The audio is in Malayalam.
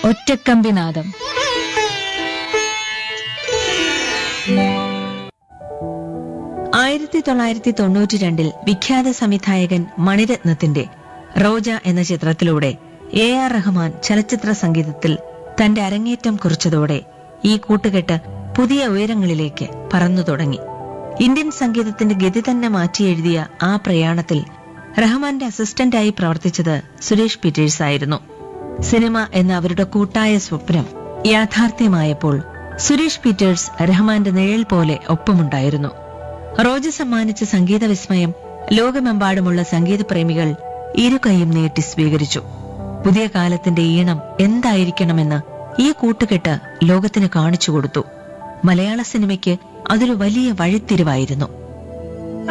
ഒറ്റക്കമ്പിനാദം ആയിരത്തി തൊള്ളായിരത്തി തൊണ്ണൂറ്റി രണ്ടിൽ വിഖ്യാത സംവിധായകൻ മണിരത്നത്തിന്റെ റോജ എന്ന ചിത്രത്തിലൂടെ എ ആർ റഹ്മാൻ ചലച്ചിത്ര സംഗീതത്തിൽ തന്റെ അരങ്ങേറ്റം കുറിച്ചതോടെ ഈ കൂട്ടുകെട്ട് പുതിയ ഉയരങ്ങളിലേക്ക് പറന്നു തുടങ്ങി ഇന്ത്യൻ സംഗീതത്തിന്റെ ഗതി തന്നെ മാറ്റിയെഴുതിയ ആ പ്രയാണത്തിൽ റഹ്മാന്റെ അസിസ്റ്റന്റായി പ്രവർത്തിച്ചത് സുരേഷ് പീറ്റേഴ്സ് ആയിരുന്നു സിനിമ എന്ന അവരുടെ കൂട്ടായ സ്വപ്നം യാഥാർത്ഥ്യമായപ്പോൾ സുരേഷ് പീറ്റേഴ്സ് റഹ്മാന്റെ നിഴൽ പോലെ ഒപ്പമുണ്ടായിരുന്നു റോജ സമ്മാനിച്ച സംഗീത വിസ്മയം ലോകമെമ്പാടുമുള്ള സംഗീത പ്രേമികൾ ഇരു കൈയും നീട്ടി സ്വീകരിച്ചു പുതിയ കാലത്തിന്റെ ഈണം എന്തായിരിക്കണമെന്ന് ഈ കൂട്ടുകെട്ട് ലോകത്തിന് കാണിച്ചു കൊടുത്തു മലയാള സിനിമയ്ക്ക് അതൊരു വലിയ വഴിത്തിരിവായിരുന്നു